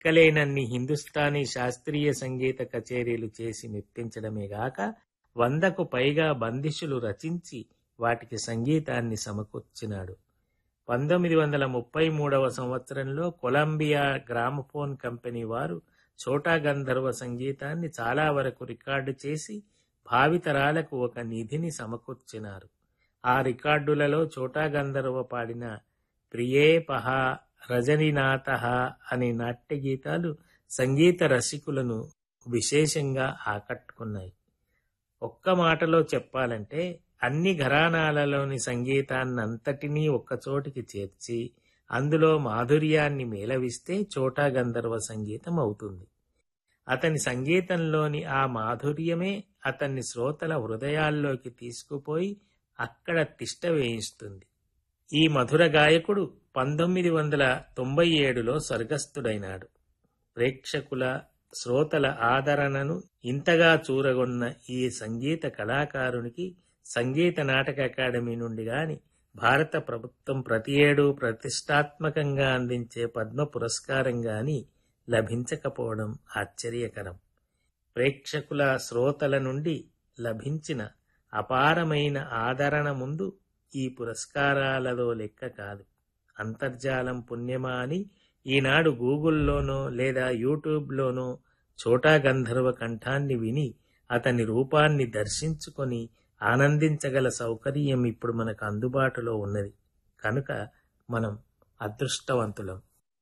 లెక్కలేనన్ని హిందుస్థానీ శాస్త్రీయ సంగీత కచేరీలు చేసి మెప్పించడమే గాక వందకు పైగా బందిషులు రచించి వాటికి సంగీతాన్ని సమకూర్చినాడు పంతొమ్మిది వందల ముప్పై మూడవ సంవత్సరంలో కొలంబియా గ్రామఫోన్ కంపెనీ వారు చోటా గంధర్వ సంగీతాన్ని చాలా వరకు రికార్డు చేసి భావితరాలకు ఒక నిధిని సమకూర్చినారు ఆ రికార్డులలో చోటా గంధర్వ పాడిన ప్రియే పహ రజనీనాథ అనే నాట్య గీతాలు సంగీత రసికులను విశేషంగా ఆకట్టుకున్నాయి ఒక్క మాటలో చెప్పాలంటే అన్ని ఘరానాలలోని సంగీతాన్నంతటినీ ఒక్కచోటికి చేర్చి అందులో మాధుర్యాన్ని మేళవిస్తే చోటా గంధర్వ సంగీతం అవుతుంది అతని సంగీతంలోని ఆ మాధుర్యమే అతన్ని శ్రోతల హృదయాల్లోకి తీసుకుపోయి అక్కడ తిష్ట వేయిస్తుంది ఈ మధుర గాయకుడు పంతొమ్మిది వందల తొంభై ఏడులో స్వర్గస్థుడైనాడు ప్రేక్షకుల శ్రోతల ఆదరణను ఇంతగా చూరగొన్న ఈ సంగీత కళాకారునికి సంగీత నాటక అకాడమీ నుండి గాని భారత ప్రభుత్వం ప్రతి ఏడు ప్రతిష్టాత్మకంగా అందించే పద్మ పురస్కారం గాని లభించకపోవడం ఆశ్చర్యకరం ప్రేక్షకుల శ్రోతల నుండి లభించిన అపారమైన ఆదరణ ముందు ఈ పురస్కారాలదో లెక్క కాదు అంతర్జాలం పుణ్యమా అని ఈనాడు గూగుల్లోనో లేదా యూట్యూబ్లోనో చోటా గంధర్వ కంఠాన్ని విని అతని రూపాన్ని దర్శించుకొని ఆనందించగల సౌకర్యం ఇప్పుడు మనకు అందుబాటులో ఉన్నది కనుక మనం అదృష్టవంతులం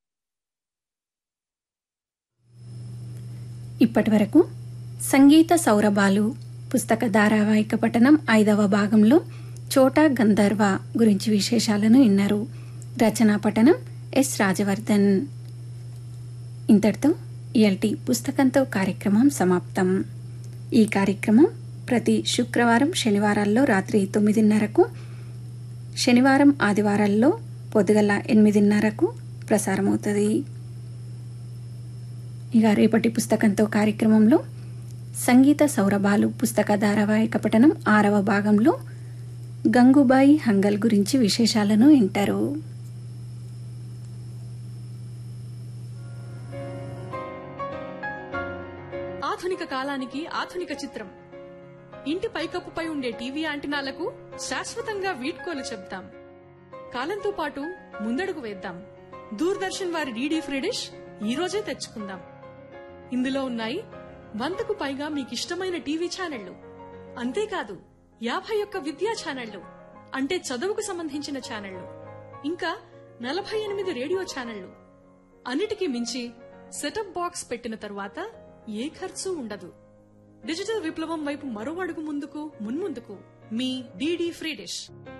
ఇప్పటి వరకు సంగీత సౌరభాలు పుస్తక ధారావాహిక పఠనం ఐదవ భాగంలో చోటా గంధర్వ గురించి విశేషాలను విన్నారు రచనా పఠనం ఎస్ రాజవర్ధన్ ఇంతటితో ఇయల్టి పుస్తకంతో కార్యక్రమం సమాప్తం ఈ కార్యక్రమం ప్రతి శుక్రవారం శనివారాల్లో రాత్రి తొమ్మిదిన్నరకు శనివారం ఆదివారాల్లో పొద్దుగల ఎనిమిదిన్నరకు ప్రసారమవుతుంది ఇక రేపటి పుస్తకంతో కార్యక్రమంలో సంగీత సౌరభాలు పుస్తక ధారావాహిక పఠనం ఆరవ భాగంలో గంగుబాయి హంగల్ గురించి విశేషాలను వింటారు ఆధునిక కాలానికి ఆధునిక చిత్రం ఇంటి పైకప్పుపై ఉండే టీవీ యాంటినాలకు శాశ్వతంగా వీడ్కోలు చెప్తాం కాలంతో పాటు ముందడుగు వేద్దాం దూరదర్శన్ వారి డీడీ ఫ్రీ డిష్ ఈ రోజే తెచ్చుకుందాం ఇందులో ఉన్నాయి వందకు పైగా మీకిష్టమైన టీవీ ఛానళ్లు అంతేకాదు యాభై ఒక్క విద్యా ఛానళ్లు అంటే చదువుకు సంబంధించిన ఛానళ్లు ఇంకా నలభై ఎనిమిది రేడియో ఛానళ్లు అన్నిటికీ మించి సెటప్ బాక్స్ పెట్టిన తరువాత ఏ ఖర్చు ఉండదు డిజిటల్ విప్లవం వైపు మరో అడుగు ముందుకు మున్ముందుకు మీ డీడీ ఫ్రీ డిష్